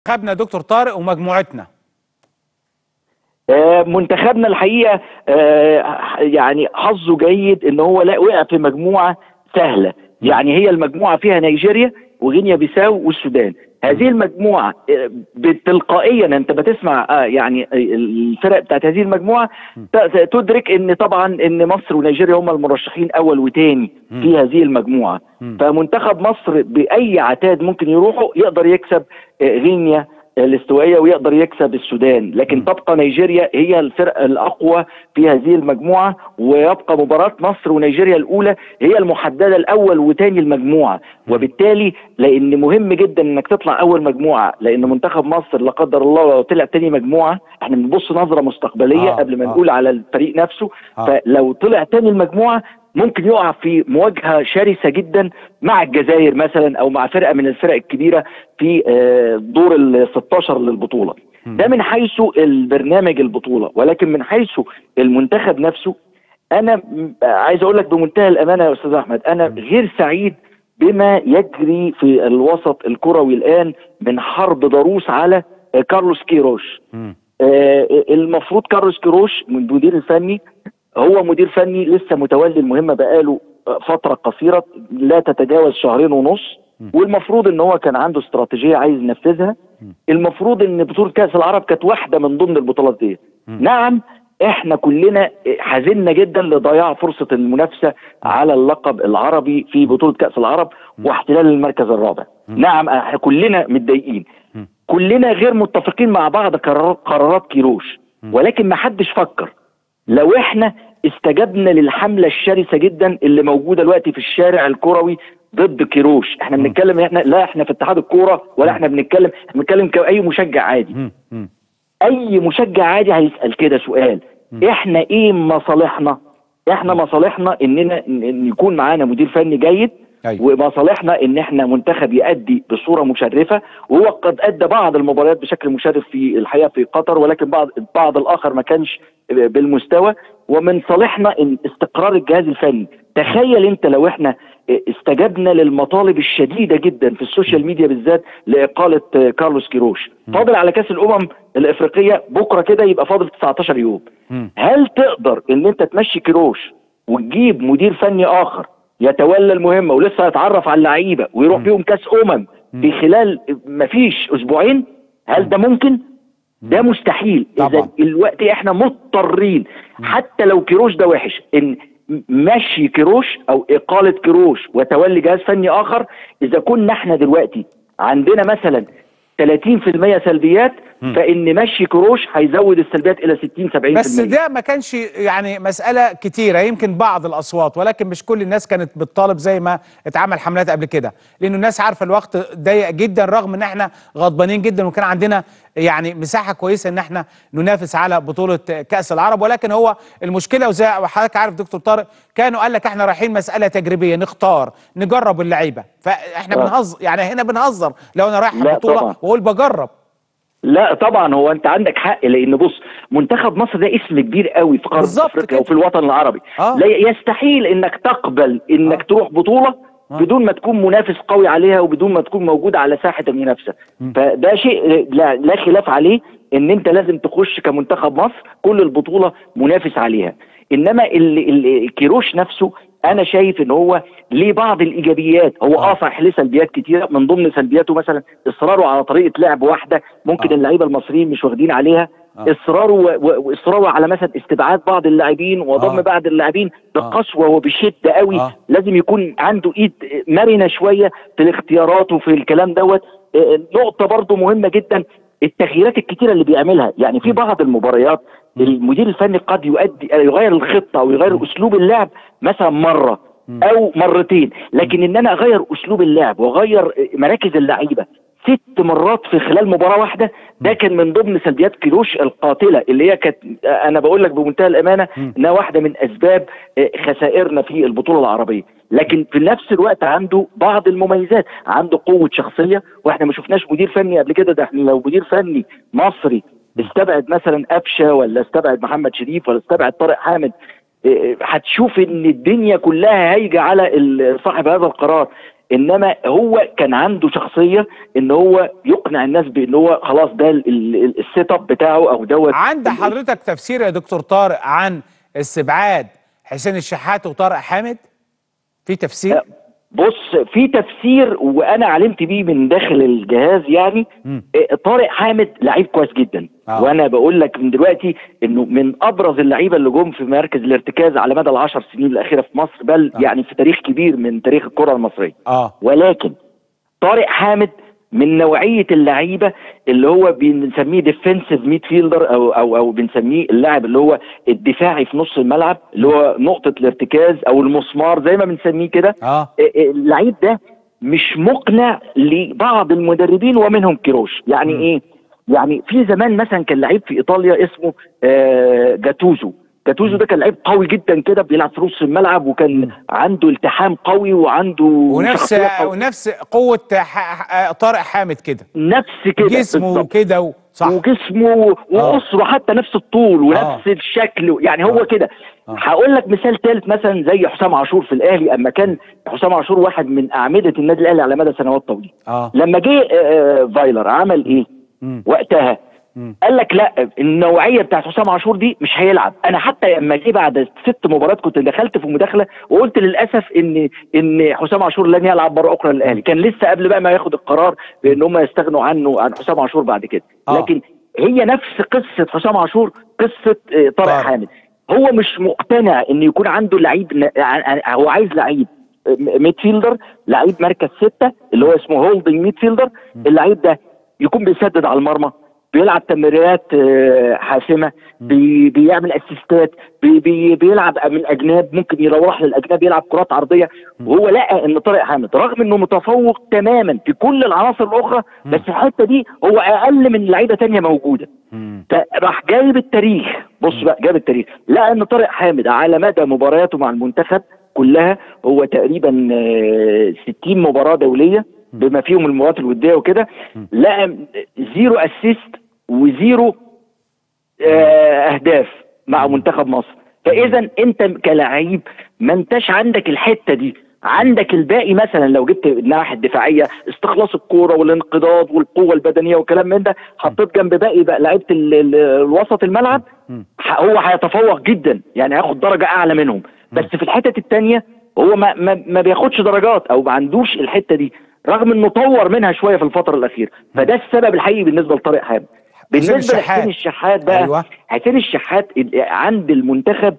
منتخبنا دكتور طارق ومجموعتنا آه، منتخبنا الحقيقه آه، يعني حظه جيد ان هو لا وقع في مجموعه سهله يعني هي المجموعه فيها نيجيريا وغينيا بيساو والسودان هذه المجموعه آه، بتلقائيا انت بتسمع آه، يعني الفرق بتاعت هذه المجموعه ت- تدرك ان طبعا ان مصر ونيجيريا هم المرشحين اول وتاني في هذه المجموعه فمنتخب مصر باي عتاد ممكن يروحوا يقدر يكسب آه، غينيا الاستوائيه ويقدر يكسب السودان لكن تبقى نيجيريا هي الفرقه الاقوى في هذه المجموعه ويبقى مباراه مصر ونيجيريا الاولى هي المحدده الاول وتاني المجموعه وبالتالي لان مهم جدا انك تطلع اول مجموعه لان منتخب مصر لا قدر الله لو طلع تاني مجموعه احنا بنبص نظره مستقبليه آه، قبل ما آه. نقول على الفريق نفسه آه. فلو طلع تاني المجموعه ممكن يقع في مواجهه شرسه جدا مع الجزائر مثلا او مع فرقه من الفرق الكبيره في آه، دور ال 16 للبطوله ده من حيث البرنامج البطوله ولكن من حيث المنتخب نفسه انا م- عايز اقول لك بمنتهى الامانه يا استاذ احمد انا غير سعيد بما يجري في الوسط الكروي الان من حرب ضروس على آه، كارلوس كيروش مم. آه، المفروض كارلوس كيروش من المدير الفني هو مدير فني لسه متولي المهمه بقاله آه، فتره قصيره لا تتجاوز شهرين ونص والمفروض ان هو كان عنده استراتيجيه عايز ينفذها المفروض ان بطوله كاس العرب كانت واحده من ضمن البطولات دي نعم احنا كلنا حزنا جدا لضياع فرصه المنافسه على اللقب العربي في بطوله كاس العرب واحتلال المركز الرابع نعم احنا كلنا متضايقين كلنا غير متفقين مع بعض قرارات قرارات كيروش ولكن ما حدش فكر لو احنا استجبنا للحمله الشرسه جدا اللي موجوده دلوقتي في الشارع الكروي ضد كيروش احنا بنتكلم احنا لا احنا في اتحاد الكوره ولا احنا بنتكلم احنا بنتكلم كاي مشجع عادي مم. مم. اي مشجع عادي هيسال كده سؤال احنا ايه مصالحنا احنا مصالحنا اننا ان إن يكون معانا مدير فني جيد أيوة. ومصالحنا ان احنا منتخب يؤدي بصوره مشرفه وهو قد ادى بعض المباريات بشكل مشرف في الحقيقه في قطر ولكن بعض بعض الاخر ما كانش بالمستوى ومن صالحنا ان استقرار الجهاز الفني تخيل انت لو احنا استجبنا للمطالب الشديده جدا في السوشيال ميديا بالذات لاقاله كارلوس كيروش فاضل على كاس الامم الافريقيه بكره كده يبقى فاضل 19 يوم مم. هل تقدر ان انت تمشي كيروش وتجيب مدير فني اخر يتولى المهمه ولسه يتعرف على اللعيبه ويروح بيهم كاس امم في خلال مفيش اسبوعين هل ده ممكن؟ ده مستحيل طبعا. اذا الوقت احنا مضطرين حتى لو كيروش ده وحش ان مشي كيروش او اقاله كيروش وتولي جهاز فني اخر اذا كنا احنا دلوقتي عندنا مثلا 30% سلبيات فان مشي كيروش هيزود السلبيات الى 60 70% بس ده ما كانش يعني مسألة كتيرة يمكن بعض الأصوات ولكن مش كل الناس كانت بتطالب زي ما اتعمل حملات قبل كده لأنه الناس عارفة الوقت ضيق جدا رغم إن احنا غضبانين جدا وكان عندنا يعني مساحة كويسة إن احنا ننافس على بطولة كأس العرب ولكن هو المشكلة وزي ما حضرتك عارف دكتور طارق كانوا قال لك احنا رايحين مسألة تجريبية نختار نجرب اللعيبة فاحنا آه. بنهزر يعني هنا بنهزر لو أنا رايح لا بطولة طبعا. وأقول بجرب لا طبعا هو انت عندك حق لان بص منتخب مصر ده اسم كبير قوي في قاره بالظبط افريقيا كده. وفي الوطن العربي آه. لا يستحيل انك تقبل انك آه. تروح بطوله آه. بدون ما تكون منافس قوي عليها وبدون ما تكون موجود على ساحه المنافسه فده شيء لا, لا خلاف عليه ان انت لازم تخش كمنتخب مصر كل البطوله منافس عليها انما اللي اللي كيروش نفسه انا شايف ان هو ليه بعض الايجابيات هو آه. اه صحيح ليه سلبيات كتيره من ضمن سلبياته مثلا اصراره على طريقه لعب واحده ممكن آه. اللعيبه المصريين مش واخدين عليها آه. اصراره و- و- واصراره على مثلا استبعاد بعض اللاعبين وضم آه. بعض اللاعبين بقسوه وبشده قوي آه. لازم يكون عنده ايد مرنه شويه في الاختيارات وفي الكلام دوت آه، نقطه برضو مهمه جدا التغييرات الكتيره اللي بيعملها يعني في بعض المباريات المدير الفني قد يؤدي يغير الخطه او يغير اسلوب اللعب مثلا مره او مرتين لكن ان انا اغير اسلوب اللعب واغير مراكز اللعيبه ست مرات في خلال مباراه واحده ده كان من ضمن سلبيات كيروش القاتله اللي هي كانت انا بقول لك بمنتهى الامانه انها واحده من اسباب آه، خسائرنا في البطوله العربيه لكن في نفس الوقت عنده بعض المميزات عنده قوه شخصيه واحنا ما شفناش مدير فني قبل كده ده احنا لو مدير فني مصري استبعد مثلا قفشه ولا استبعد محمد شريف ولا استبعد طارق حامد إيه، هتشوف ان الدنيا كلها هايجه على ال- صاحب هذا القرار انما هو كان عنده شخصيه ان هو يقنع الناس بان هو خلاص ده ال- ال- السيت اب بتاعه او دوت عند حضرتك تفسير يا دكتور طارق عن استبعاد حسين الشحات وطارق حامد في تفسير بص في تفسير وانا علمت بيه من داخل الجهاز يعني مم. آه، طارق حامد لعيب كويس جدا آه. وانا بقول لك من دلوقتي انه من ابرز اللعيبه اللي جم في مركز الارتكاز على مدى العشر سنين الاخيره في مصر بل آه. يعني في تاريخ كبير من تاريخ الكره المصريه اه ولكن طارق حامد من نوعيه اللعيبه اللي هو بنسميه ديفنسيف ميد فيلدر او او او بنسميه اللاعب اللي هو الدفاعي في نص الملعب اللي هو نقطه الارتكاز او المسمار زي ما بنسميه كده اه اللعيب ده مش مقنع لبعض المدربين ومنهم كيروش يعني مم. ايه يعني في زمان مثلا كان لعيب في ايطاليا اسمه آه جاتوزو جاتوزو ده كان لعيب قوي جدا كده بيلعب في نص الملعب وكان مم. عنده التحام قوي وعنده ونفس شخصية قوية. ونفس قوه ح- ح- طارق حامد كده نفس كده جسمه بالظبط. كده و- صح وجسمه وقصره حتى نفس الطول ونفس آه. الشكل يعني هو آه. كده آه. هقول لك مثال ثالث مثلا زي حسام عاشور في الاهلي اما كان حسام عاشور واحد من اعمده النادي الاهلي على مدى سنوات طويله اه لما جه آه، آه، فايلر عمل ايه مم. وقتها مم. قال لك لا النوعيه بتاعت حسام عاشور دي مش هيلعب انا حتى لما جه بعد ست مباريات كنت دخلت في مداخله وقلت للاسف ان ان حسام عاشور لن يلعب مره اخرى للاهلي كان لسه قبل بقى ما ياخد القرار بان هم يستغنوا عنه عن حسام عاشور بعد كده آه. لكن هي نفس قصه حسام عاشور قصه آه، طارق طارق. حامد هو مش مقتنع ان يكون عنده لعيب ن- ع- ع- هو عايز لعيب ميد فيلدر لعيب مركز ستة اللي هو اسمه هولدنج ميد فيلدر اللعيب ده يكون بيسدد على المرمى بيلعب تمريرات آه، حاسمه بي بيعمل اسيستات بي بي بيلعب من اجناب ممكن يروح للاجناب يلعب كرات عرضيه وهو لقى ان طارق حامد رغم انه متفوق تماما في كل العناصر الاخرى بس في الحته دي هو اقل من لعيبه تانية موجوده مم. فراح جايب التاريخ بص بقى جاب التاريخ لقى ان طارق حامد على مدى مبارياته مع المنتخب كلها هو تقريبا آه، 60 مباراه دوليه بما فيهم المباريات الوديه وكده لقى زيرو اسيست وزيرو آه، اهداف مع منتخب مصر فاذا انت كلاعب ما انتش عندك الحته دي عندك الباقي مثلا لو جبت الناحيه الدفاعيه استخلاص الكوره والانقضاض والقوه البدنيه والكلام من ده حطيت جنب باقي بقى لعيبه ال- ال- الوسط الملعب مم. ح- هو هيتفوق جدا يعني هياخد درجه اعلى منهم بس في الحته الثانيه هو ما, ما, ما بياخدش درجات او ما عندوش الحته دي رغم انه طور منها شويه في الفتره الاخيره فده السبب الحقيقي بالنسسه لطارق حامد بالنسبه الشحات. لحسين الشحات بقى أيوة. حسين الشحات ال- عند المنتخب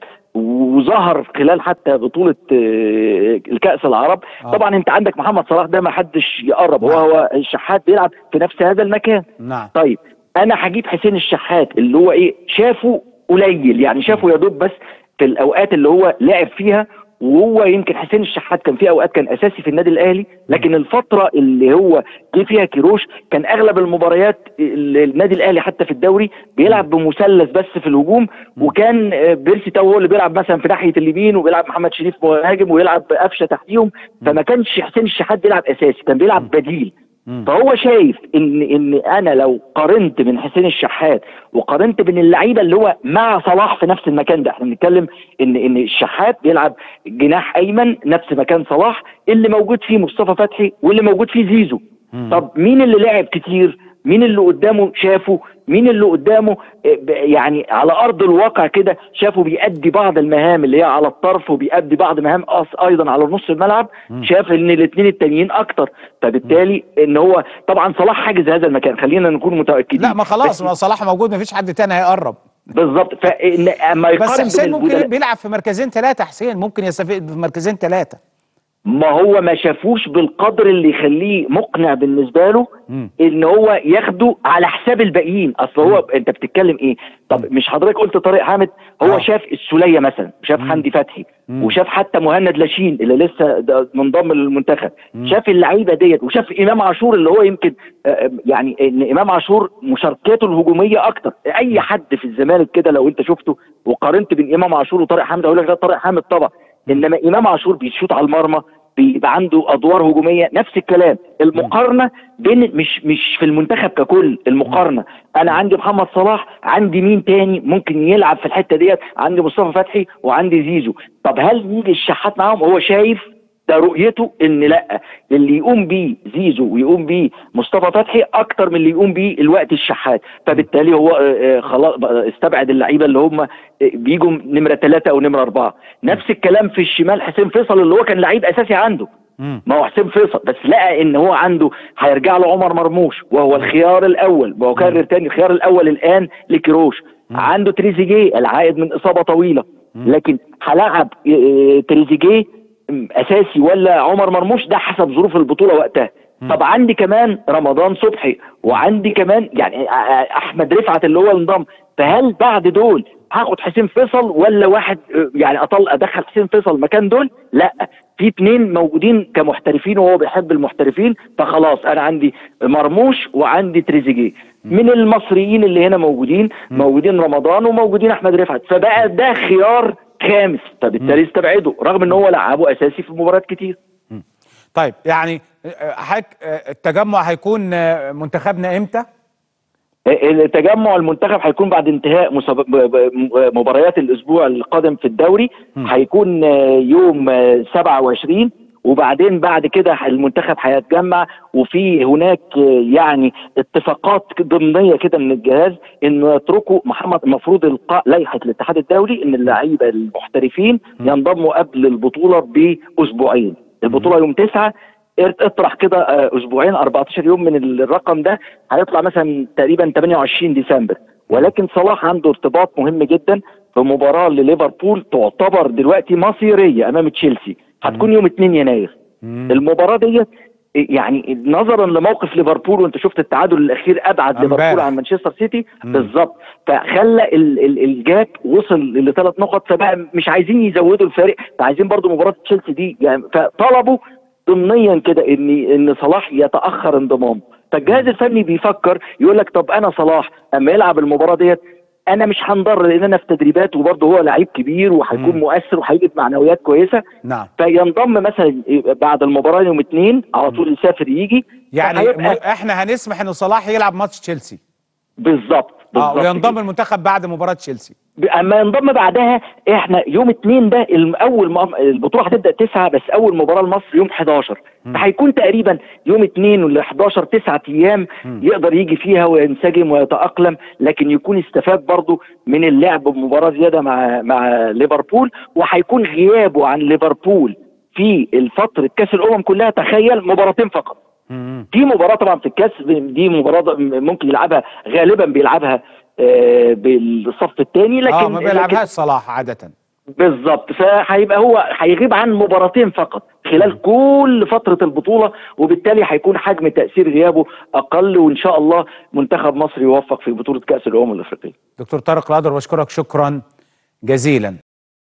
وظهر خلال حتى بطولة آه، الكأس العرب آه. طبعا انت عندك محمد صلاح ده ما حدش يقرب هو نعم. هو الشحات بيلعب في نفس هذا المكان نعم طيب انا هجيب حسين الشحات اللي هو ايه شافه قليل يعني شافه يا دوب بس في الاوقات اللي هو لعب فيها وهو يمكن حسين الشحات كان في اوقات كان اساسي في النادي الاهلي لكن الفتره اللي هو جه فيها كيروش كان اغلب المباريات ال- النادي الاهلي حتى في الدوري بيلعب بمثلث بس في الهجوم وكان آه، بيرسي تاو هو اللي بيلعب مثلا في ناحيه اليمين وبيلعب محمد شريف مهاجم ويلعب قفشه تحتيهم فما كانش حسين الشحات بيلعب اساسي كان بيلعب بديل مم. فهو شايف ان ان انا لو قارنت من حسين الشحات وقارنت بين اللعيبه اللي هو مع صلاح في نفس المكان ده احنا بنتكلم ان ان الشحات بيلعب جناح ايمن نفس مكان صلاح اللي موجود فيه مصطفى فتحي واللي موجود فيه زيزو مم. طب مين اللي لعب كتير مين اللي قدامه شافه مين اللي قدامه آه، ب- يعني على ارض الواقع كده شافه بيأدي بعض المهام اللي هي على الطرف وبيأدي بعض مهام أص- ايضا على نص الملعب شاف ان الاثنين التانيين اكتر فبالتالي ان هو طبعا صلاح حاجز هذا المكان خلينا نكون متاكدين لا ما خلاص بس- ما صلاح موجود ما فيش حد تاني هيقرب بالظبط فان اما بس يقارن حسين بين ممكن البدلاء- بيلعب في مركزين ثلاثة حسين ممكن يستفيد في مركزين ثلاثة ما هو ما شافوش بالقدر اللي يخليه مقنع بالنسبه له مم. ان هو ياخده على حساب الباقيين اصل هو انت بتتكلم ايه طب مش حضرتك قلت طارق حامد هو آه. شاف السوليه مثلا شاف حمدي فتحي مم. وشاف حتى مهند لاشين اللي لسه ده منضم للمنتخب شاف اللعيبه ديت وشاف امام عاشور اللي هو يمكن آه، يعني ان امام عاشور مشاركاته الهجوميه اكتر اي حد في الزمالك كده لو انت شفته وقارنت بين امام عاشور وطارق حامد اقول لك ده طارق حامد طبعا انما امام عاشور بيشوط على المرمى بيبقى عنده ادوار هجوميه نفس الكلام المقارنه بين مش مش في المنتخب ككل المقارنه انا عندي محمد صلاح عندي مين تاني ممكن يلعب في الحته ديت عندي مصطفى فتحي وعندي زيزو طب هل يجي الشحات معاهم هو شايف ده رؤيته ان لا اللي يقوم بيه زيزو ويقوم بيه مصطفى فتحي اكتر من اللي يقوم بيه الوقت الشحات فبالتالي هو آه، آه، خلاص بقى استبعد اللعيبه اللي هم آه، بيجوا نمره ثلاثه او نمره اربعه نفس الكلام في الشمال حسين فيصل اللي هو كان لعيب اساسي عنده مم. ما هو حسين فيصل بس لقى ان هو عنده هيرجع له عمر مرموش وهو الخيار الاول بكرر تاني الخيار الاول الان لكروش عنده تريزيجيه العائد من اصابه طويله لكن هلعب آه، تريزيجيه م، اساسي ولا عمر مرموش ده حسب ظروف البطوله وقتها طب عندي كمان رمضان صبحي وعندي كمان يعني آه، آه، احمد رفعت اللي هو انضم فهل بعد دول هاخد حسين فيصل ولا واحد آه، يعني اطل ادخل حسين فيصل مكان دول لا في اتنين موجودين كمحترفين وهو بيحب المحترفين فخلاص انا عندي مرموش وعندي تريزيجيه من المصريين اللي هنا موجودين موجودين رمضان وموجودين احمد رفعت فبقى ده خيار خامس فبالتالي استبعده رغم ان هو لعبه اساسي في مباريات كتير طيب يعني آه، حك آه، التجمع هيكون آه، منتخبنا امتى؟ التجمع المنتخب هيكون بعد انتهاء مساب- ب- ب- مباريات الاسبوع القادم في الدوري هيكون آه، يوم آه، 27 وبعدين بعد كده المنتخب هيتجمع وفي هناك آه، يعني اتفاقات ضمنيه كده من الجهاز انه يتركوا محمد المفروض القاء لائحه الاتحاد الدولي ان اللعيبه المحترفين ينضموا قبل البطوله باسبوعين البطوله يوم 9 اطرح كده آه، اسبوعين 14 يوم من الرقم ده هيطلع مثلا تقريبا 28 ديسمبر ولكن صلاح عنده ارتباط مهم جدا في مباراه لليفربول تعتبر دلوقتي مصيريه امام تشيلسي هتكون يوم 2 يناير المباراه ديت يعني نظرا لموقف ليفربول وانت شفت التعادل الاخير ابعد امبارح. ليفربول عن مانشستر سيتي بالظبط فخلى ال- ال- الجاب وصل لثلاث نقط فبقى مش عايزين يزودوا الفارق فعايزين برضو مباراه تشيلسي دي يعني فطلبوا ضمنيا كده ان ان صلاح يتاخر انضمامه فالجهاز الفني بيفكر يقول لك طب انا صلاح اما يلعب المباراه ديت انا مش هنضر لان انا في تدريبات وبرضه هو لعيب كبير وهيكون مؤثر وهيجيب معنويات كويسه نعم فينضم مثلا بعد المباراه يوم اثنين على طول يسافر يجي يعني فهيبقى- م- احنا هنسمح ان صلاح يلعب ماتش تشيلسي بالظبط اه بالظبط وينضم كده. المنتخب بعد مباراه تشيلسي اما ينضم بعدها احنا يوم اتنين ده الم- اول ما البطوله هتبدا تسعة بس اول مباراه لمصر يوم 11 فهيكون تقريبا يوم اتنين ولا 11 تسعة ايام يقدر يجي فيها وينسجم ويتاقلم لكن يكون استفاد برضه من اللعب بمباراه زياده مع مع ليفربول وهيكون غيابه عن ليفربول في الفتره كاس الامم كلها تخيل مباراتين فقط مم. في مباراه طبعا في الكاس دي مباراه ممكن يلعبها غالبا بيلعبها آه، بالصف الثاني لكن اه ما لكن- بيلعبهاش صلاح عاده بالظبط فهيبقى هو هيغيب عن مباراتين فقط خلال كل فتره البطوله وبالتالي هيكون حجم تاثير غيابه اقل وان شاء الله منتخب مصر يوفق في بطوله كاس الامم الافريقيه دكتور طارق القدر بشكرك شكرا جزيلا